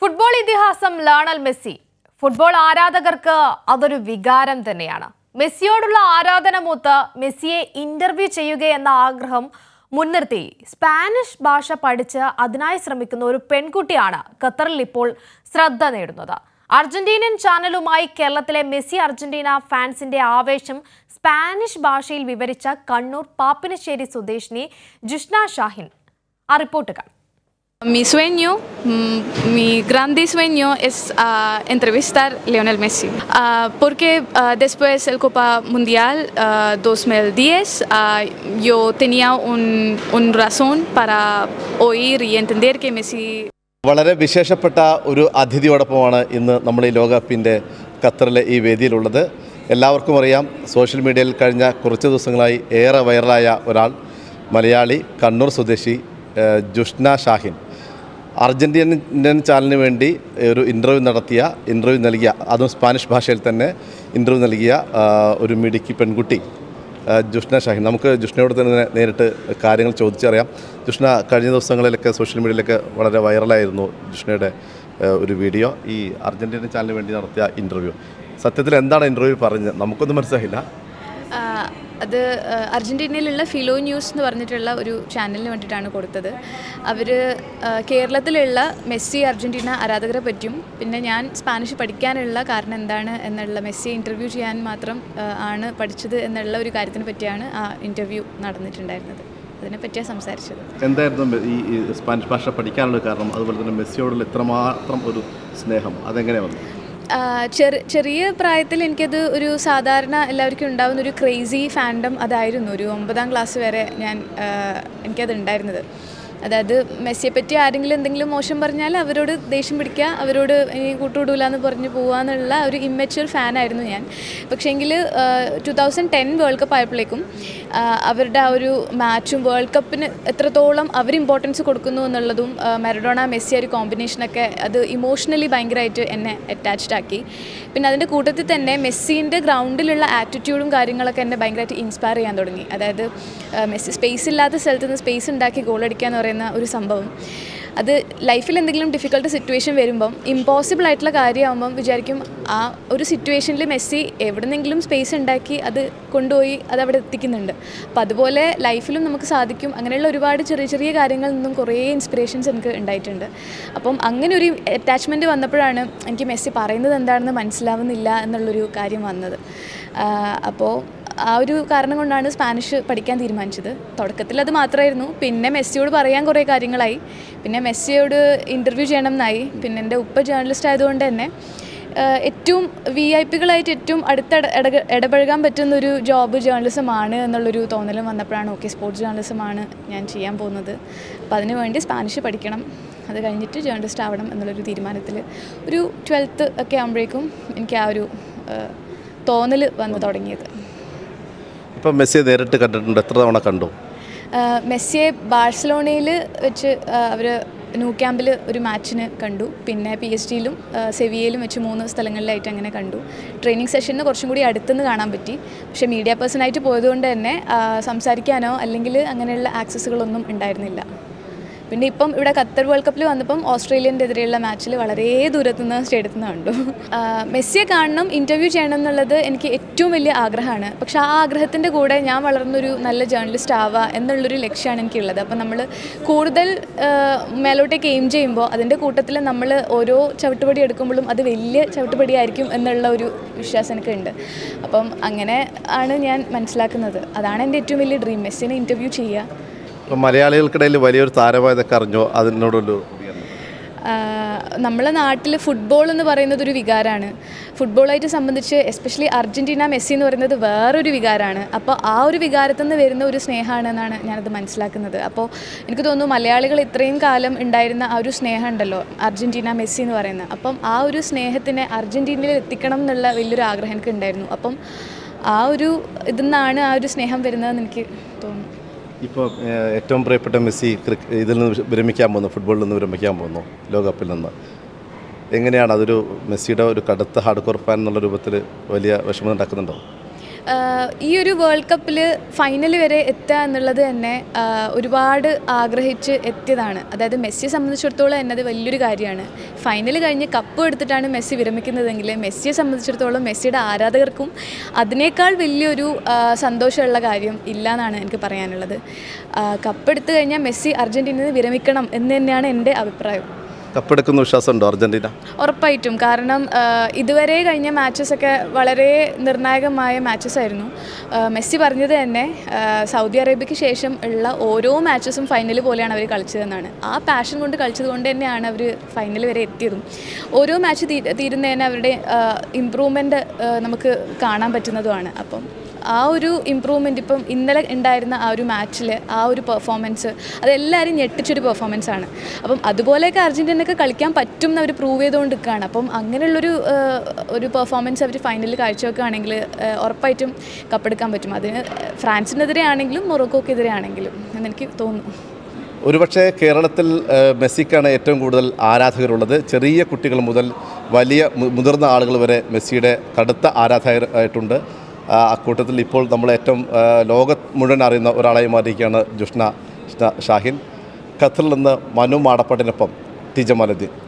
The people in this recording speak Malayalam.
ഫുട്ബോൾ ഇതിഹാസം ലേണൽ മെസ്സി ഫുട്ബോൾ ആരാധകർക്ക് അതൊരു വികാരം തന്നെയാണ് മെസ്സിയോടുള്ള ആരാധന മൂത്ത് മെസ്സിയെ ഇന്റർവ്യൂ ചെയ്യുക എന്ന ആഗ്രഹം മുൻനിർത്തി സ്പാനിഷ് ഭാഷ പഠിച്ച് അതിനായി ശ്രമിക്കുന്ന ഒരു പെൺകുട്ടിയാണ് ഖത്തറിൽ ഇപ്പോൾ ശ്രദ്ധ നേടുന്നത് അർജന്റീനൻ ചാനലുമായി കേരളത്തിലെ മെസ്സി അർജന്റീന ഫാൻസിന്റെ ആവേശം സ്പാനിഷ് ഭാഷയിൽ വിവരിച്ച കണ്ണൂർ പാപ്പിനശ്ശേരി സ്വദേശിനി ജുഷ്ന ഷാഹിൻ ആ റിപ്പോർട്ട് കാണാം Mi sueño, mm, mi grande sueño es ah, entrevistar a Lionel Messi, Ah, porque ah, después del Copa Mundial ah, 2010 ah, yo tenía un, un razón para oír y entender que Messi വളരെ വിശേഷപ്പെട്ട ഒരു അതിഥിയോടൊപ്പമാണ് ഇന്ന് നമ്മൾ ഈ ലോകകപ്പിൻ്റെ ഖത്തറിലെ ഈ വേദിയിലുള്ളത് എല്ലാവർക്കും അറിയാം സോഷ്യൽ മീഡിയയിൽ കഴിഞ്ഞ കുറച്ച് ദിവസങ്ങളായി ഏറെ വൈറലായ ഒരാൾ മലയാളി കണ്ണൂർ സ്വദേശി ഏഹ്, ജുഷ്ന ഷാഹിൻ അർജൻറ്റീനൻ ചാനലിന് വേണ്ടി ഒരു ഇൻ്റർവ്യൂ നടത്തിയ ഇൻ്റർവ്യൂ നൽകിയ അതും സ്പാനിഷ് ഭാഷയിൽ തന്നെ ഇൻ്റർവ്യൂ നൽകിയ ആ, ഒരു മിടുക്കി പെൺകുട്ടി ആ, ജുഷ്ന ഷാഹിൻ നമുക്ക് ജുഷ്നയോട് തന്നെ നേരിട്ട് കാര്യങ്ങൾ ചോദിച്ചറിയാം ജുഷ്ന കഴിഞ്ഞ ദിവസങ്ങളിലൊക്കെ സോഷ്യൽ മീഡിയയിലൊക്കെ വളരെ വൈറലായിരുന്നു ജുഷ്നയുടെ ആ, ഒരു വീഡിയോ ഈ അർജൻറ്റീന ചാനലിന് വേണ്ടി നടത്തിയ ഇൻ്റർവ്യൂ സത്യത്തിൽ എന്താണ് ഇൻ്റർവ്യൂ പറഞ്ഞത് നമുക്കൊന്നും മനസ്സിലായില്ല ആ, അത് ആ, അർജൻറ്റീനയിലുള്ള ഫിലോ ന്യൂസ് എന്ന് പറഞ്ഞിട്ടുള്ള ഒരു ചാനലിന് വേണ്ടിയിട്ടാണ് കൊടുത്തത് അവർ കേരളത്തിലുള്ള മെസ്സി അർജൻറ്റീന ആരാധകരെ പറ്റിയും പിന്നെ ഞാൻ സ്പാനിഷ് പഠിക്കാനുള്ള കാരണം എന്താണ് എന്നുള്ള മെസ്സിയെ ഇൻ്റർവ്യൂ ചെയ്യാൻ മാത്രം ആ, ആണ് പഠിച്ചത് എന്നുള്ള ഒരു കാര്യത്തിനെ പറ്റിയാണ് ആ ഇൻ്റർവ്യൂ നടന്നിട്ടുണ്ടായിരുന്നത് അതിനെ പറ്റിയാണ് സംസാരിച്ചത് എന്തായിരുന്നു ഈ ഈ സ്പാനിഷ് ഭാഷ പഠിക്കാനുള്ള കാരണം അതുപോലെ തന്നെ മെസ്സിയോടുള്ള ഇത്രമാത്രം ഒരു സ്നേഹം അതെങ്ങനെ വന്നു ആ, ചെറി ചെറിയ പ്രായത്തിൽ എനിക്കത് ഒരു സാധാരണ എല്ലാവർക്കും ഉണ്ടാകുന്ന ഒരു ക്രേസി ഫാൻഡം അതായിരുന്നു ഒരു ഒമ്പതാം ക്ലാസ് വരെ ഞാൻ ആ, എനിക്കത് ഉണ്ടായിരുന്നത് അതായത് മെസ്സിയെ പറ്റി ആരെങ്കിലും എന്തെങ്കിലും മോശം പറഞ്ഞാൽ അവരോട് ദേഷ്യം പിടിക്കുക അവരോട് ഇനി കൂട്ടുകൂടൂല എന്ന് പറഞ്ഞ് പോകാന്നുള്ള ഒരു ഇമ്മച്വർ ഫാനായിരുന്നു ഞാൻ പക്ഷേങ്കിൽ two thousand ten world cup ആയപ്പോഴേക്കും ആ, അവരുടെ ആ ഒരു മാച്ചും വേൾഡ് കപ്പിന് എത്രത്തോളം അവർ ഇമ്പോർട്ടൻസ് കൊടുക്കുന്നു എന്നുള്ളതും ആ, മരഡോണ മെസ്സി ആ ഒരു കോമ്പിനേഷനൊക്കെ അത് ഇമോഷണലി ഭയങ്കരമായിട്ട് എന്നെ അറ്റാച്ച്ഡ് ആക്കി പിന്നെ അതിൻ്റെ കൂട്ടത്തിൽ തന്നെ മെസ്സിൻ്റെ ഗ്രൗണ്ടിലുള്ള ആറ്റിറ്റ്യൂഡും കാര്യങ്ങളൊക്കെ എന്നെ ഭയങ്കരമായിട്ട് ഇൻസ്പയർ ചെയ്യാൻ തുടങ്ങി അതായത് ആ, മെസ്സി സ്പേസ് ഇല്ലാത്ത സ്ഥലത്ത് നിന്ന് സ്പേസ് ഉണ്ടാക്കി ഗോൾ അടിക്കുക എന്ന് പറയുന്ന ഒരു സംഭവം അത് ലൈഫിൽ എന്തെങ്കിലും ഡിഫിക്കൽട്ട് സിറ്റുവേഷൻ വരുമ്പം ഇമ്പോസിബിൾ ആയിട്ടുള്ള കാര്യമാകുമ്പം വിചാരിക്കും ആ ഒരു സിറ്റുവേഷനിൽ മെസ്സി എവിടെന്നെങ്കിലും സ്പേസ് ഉണ്ടാക്കി അത് കൊണ്ടുപോയി അത് അവിടെ എത്തിക്കുന്നുണ്ട് അപ്പോൾ അതുപോലെ ലൈഫിലും നമുക്ക് സാധിക്കും അങ്ങനെയുള്ള ഒരുപാട് ചെറിയ ചെറിയ കാര്യങ്ങളിൽ നിന്നും കുറേ ഇൻസ്പിറേഷൻസ് എനിക്ക് ഉണ്ടായിട്ടുണ്ട് അപ്പം അങ്ങനെ ഒരു അറ്റാച്ച്മെൻറ്റ് വന്നപ്പോഴാണ് എനിക്ക് മെസ്സി പറയുന്നത് എന്താണെന്ന് മനസ്സിലാവുന്നില്ല എന്നുള്ളൊരു കാര്യം വന്നത് അപ്പോൾ ആ ഒരു കാരണം കൊണ്ടാണ് സ്പാനിഷ് പഠിക്കാൻ തീരുമാനിച്ചത് തുടക്കത്തിൽ അത് മാത്രമായിരുന്നു പിന്നെ മെസ്സിയോട് പറയാൻ കുറേ കാര്യങ്ങളായി പിന്നെ മെസ്സിയോട് ഇൻ്റർവ്യൂ ചെയ്യണം എന്നായി പിന്നെ എൻ്റെ ഉപ്പ ജേർണലിസ്റ്റ് ആയതുകൊണ്ട് തന്നെ ആഹ് ഏറ്റവും വി ഐ പികളായിട്ട് ഏറ്റവും അടുത്ത് ഇട- ഇടക- ഇടപഴകാൻ പറ്റുന്ന ഒരു ജോബ് ജേർണലിസമാണ് എന്നുള്ളൊരു തോന്നലും വന്നപ്പോഴാണ് ഓക്കെ സ്പോർട്സ് ജേർണലിസമാണ് ഞാൻ ചെയ്യാൻ പോകുന്നത് അപ്പോൾ അതിന് വേണ്ടി സ്പാനിഷ് പഠിക്കണം അത് കഴിഞ്ഞിട്ട് ജേർണലിസ്റ്റ് ആവണം എന്നുള്ളൊരു തീരുമാനത്തിൽ ഒരു ട്വൽത്ത് ഒക്കെ ആകുമ്പോഴേക്കും എനിക്ക് ആ ഒരു തോന്നൽ വന്നു തുടങ്ങിയത് ഇപ്പം മെസ്സിയെ നേരിട്ട് കണ്ടിട്ടുണ്ട് എത്ര തവണ കണ്ടു ആഹ് മെസ്സിയെ ബാഴ്സലോണയിൽ വെച്ച് അവർ ന്യൂ ക്യാമ്പിൽ ഒരു മാച്ചിന് കണ്ടു പിന്നെ പി എസ് ജിയിലും സെവിയയിലും വെച്ച് മൂന്ന് സ്ഥലങ്ങളിലായിട്ട് അങ്ങനെ കണ്ടു ട്രെയിനിങ് സെഷന് കുറച്ചും കൂടി അടുത്തുനിന്ന് കാണാൻ പറ്റി പക്ഷേ മീഡിയ പേഴ്സണായിട്ട് പോയതുകൊണ്ട് തന്നെ ആഹ് സംസാരിക്കാനോ അല്ലെങ്കിൽ അങ്ങനെയുള്ള ആക്സസുകളൊന്നും ഉണ്ടായിരുന്നില്ല പിന്നെ ഇപ്പം ഇവിടെ ഖത്തർ വേൾഡ് കപ്പിൽ വന്നപ്പം ഓസ്ട്രേലിയൻ്റെ എതിരെയുള്ള മാച്ചിൽ വളരെ ദൂരത്തു നിന്ന് സ്റ്റേഡിയത്തിൽ നിന്ന് കണ്ടു ആഹ് മെസ്സിയെ കാണണം ഇൻ്റർവ്യൂ ചെയ്യണം എന്നുള്ളത് എനിക്ക് ഏറ്റവും വലിയ ആഗ്രഹമാണ് പക്ഷേ ആ ആഗ്രഹത്തിൻ്റെ കൂടെ ഞാൻ വളർന്നൊരു നല്ല ജേർണലിസ്റ്റ് ആവുക എന്നുള്ളൊരു ലക്ഷ്യമാണ് എനിക്കുള്ളത് അപ്പം നമ്മൾ കൂടുതൽ ആഹ് മേലോട്ടേക്ക് എയിം ചെയ്യുമ്പോൾ അതിൻ്റെ കൂട്ടത്തിൽ നമ്മൾ ഓരോ ചവിട്ടുപടി എടുക്കുമ്പോഴും അത് വലിയ ചവിട്ടുപടി ആയിരിക്കും എന്നുള്ള ഒരു വിശ്വാസം എനിക്കുണ്ട് അപ്പം അങ്ങനെ ആണ് ഞാൻ മനസ്സിലാക്കുന്നത് അതാണ് എൻ്റെ ഏറ്റവും വലിയ ഡ്രീം മെസ്സിനെ ഇൻ്റർവ്യൂ ചെയ്യുക ഇപ്പം മലയാളികൾക്കിടയിൽ വലിയൊരു താരമായതൊക്കെ അറിഞ്ഞോ അതിനോടൊരു പ്രതികരണം. നമ്മളെ നാട്ടിൽ ഫുട്ബോൾ എന്ന് പറയുന്നത് ഒരു വികാരമാണ് ഫുട്ബോളായിട്ട് സംബന്ധിച്ച് എസ്പെഷ്യലി അർജൻറ്റീന മെസ്സി എന്ന് പറയുന്നത് വേറൊരു വികാരമാണ് അപ്പോൾ ആ ഒരു വികാരത്തിൽ നിന്ന് വരുന്ന ഒരു സ്നേഹമാണ് എന്നാണ് ഞാനത് മനസ്സിലാക്കുന്നത് അപ്പോൾ എനിക്ക് തോന്നുന്നു മലയാളികൾ ഇത്രയും കാലം ഉണ്ടായിരുന്ന ആ ഒരു സ്നേഹം ഉണ്ടല്ലോ അർജൻറ്റീന മെസ്സി എന്ന് പറയുന്നത് അപ്പം ആ ഒരു സ്നേഹത്തിനെ അർജൻറ്റീനയിൽ എത്തിക്കണം എന്നുള്ള വലിയൊരു ആഗ്രഹം എനിക്ക് ഉണ്ടായിരുന്നു അപ്പം ആ ഒരു ഇതിൽ നിന്നാണ് ആ ഒരു സ്നേഹം വരുന്നതെന്ന് എനിക്ക് തോന്നുന്നു ഇപ്പോൾ ഏഹ്, ഏറ്റവും പ്രിയപ്പെട്ട മെസ്സി ക്രിക്ക് ഇതിൽ നിന്ന് വിരമിക്കാൻ പോകുന്നു ഫുട്ബോളിൽ നിന്ന് വിരമിക്കാൻ പോകുന്നു ലോകകപ്പിൽ നിന്ന് എങ്ങനെയാണ് അതൊരു മെസ്സിയുടെ ഒരു കടുത്ത ഹാർഡ് കോർ ഫാൻ എന്നുള്ള രൂപത്തിൽ വലിയ വിഷമം ഉണ്ടാക്കുന്നുണ്ടോ ആഹ് ഈ ഒരു വേൾഡ് കപ്പിൽ ഫൈനൽ വരെ എത്തുക എന്നുള്ളത് തന്നെ ആഹ് ഒരുപാട് ആഗ്രഹിച്ച് എത്തിയതാണ് അതായത് മെസ്സിയെ സംബന്ധിച്ചിടത്തോളം തന്നെ അത് വലിയൊരു കാര്യമാണ് ഫൈനൽ കഴിഞ്ഞ് കപ്പ് എടുത്തിട്ടാണ് മെസ്സി വിരമിക്കുന്നതെങ്കിൽ മെസ്സിയെ സംബന്ധിച്ചിടത്തോളം മെസ്സിയുടെ ആരാധകർക്കും അതിനേക്കാൾ വലിയൊരു ആഹ് സന്തോഷമുള്ള കാര്യം ഇല്ല എന്നാണ് എനിക്ക് പറയാനുള്ളത് ആഹ് കപ്പ് എടുത്തു കഴിഞ്ഞാൽ മെസ്സി അർജൻറ്റീനയിൽ നിന്ന് വിരമിക്കണം എന്ന് തന്നെയാണ് എൻ്റെ അഭിപ്രായം കപ്പെടുക്കുന്ന വിശ്വാസമുണ്ടോ അർജൻറ്റീന ഉറപ്പായിട്ടും കാരണം ആ, ഇതുവരെ കഴിഞ്ഞ മാച്ചസൊക്കെ വളരെ നിർണായകമായ മാച്ചസ് ആയിരുന്നു ആ, മെസ്സി പറഞ്ഞത് തന്നെ ആ, സൗദി അറേബ്യയ്ക്ക് ശേഷം ഉള്ള ഓരോ മാച്ചസും ഫൈനൽ പോലെയാണ് അവർ കളിച്ചതെന്നാണ് ആ പാഷൻ കൊണ്ട് കളിച്ചത് കൊണ്ട് തന്നെയാണ് അവർ ഫൈനൽ വരെ എത്തിയതും ഓരോ മാച്ച് തീ തീരുന്നതിന് അവരുടെ ഇമ്പ്രൂവ്മെൻ്റ് നമുക്ക് കാണാൻ പറ്റുന്നതുമാണ് അപ്പം ആ ഒരു ഇമ്പ്രൂവ്മെൻ്റ് ഇപ്പം ഇന്നലെ ഉണ്ടായിരുന്ന ആ ഒരു മാച്ചിൽ ആ ഒരു പെർഫോമൻസ് അതെല്ലാവരും ഞെട്ടിച്ചൊരു പെർഫോമൻസ് ആണ് അപ്പം അതുപോലെയൊക്കെ അർജൻറ്റീനക്ക് കളിക്കാൻ പറ്റും എന്ന് അവർ പ്രൂവ് ചെയ്തുകൊണ്ട് നിൽക്കുകയാണ് അപ്പം അങ്ങനെയുള്ളൊരു ആ, ഒരു പെർഫോമൻസ് അവർ ഫൈനലിൽ കാഴ്ചവെക്കുകയാണെങ്കിൽ ആ, ഉറപ്പായിട്ടും കപ്പെടുക്കാൻ പറ്റും അതിന് ഫ്രാൻസിനെതിരെ ആണെങ്കിലും മൊറോക്കോക്കെതിരെ ആണെങ്കിലും എന്നെനിക്ക് തോന്നുന്നു ഒരുപക്ഷെ കേരളത്തിൽ ഏഹ്, മെസ്സിക്കാണ് ഏറ്റവും കൂടുതൽ ആരാധകരുള്ളത് ചെറിയ കുട്ടികൾ മുതൽ വലിയ മു- മുതിർന്ന ആളുകൾ വരെ മെസ്സിയുടെ കടുത്ത ആരാധകർ ആയിട്ടുണ്ട് ആ, അക്കൂട്ടത്തിൽ ഇപ്പോൾ നമ്മൾ ഏറ്റവും ആ, ലോകം മുഴുവൻ അറിയുന്ന ഒരാളായി മാറിയിരിക്കുകയാണ് ജുഷ്ന ഷാഹിൻ ഖത്തറിൽ നിന്ന് മനു മാടപ്പാട്ടിനൊപ്പം ടി ജമാലുദ്ദീൻ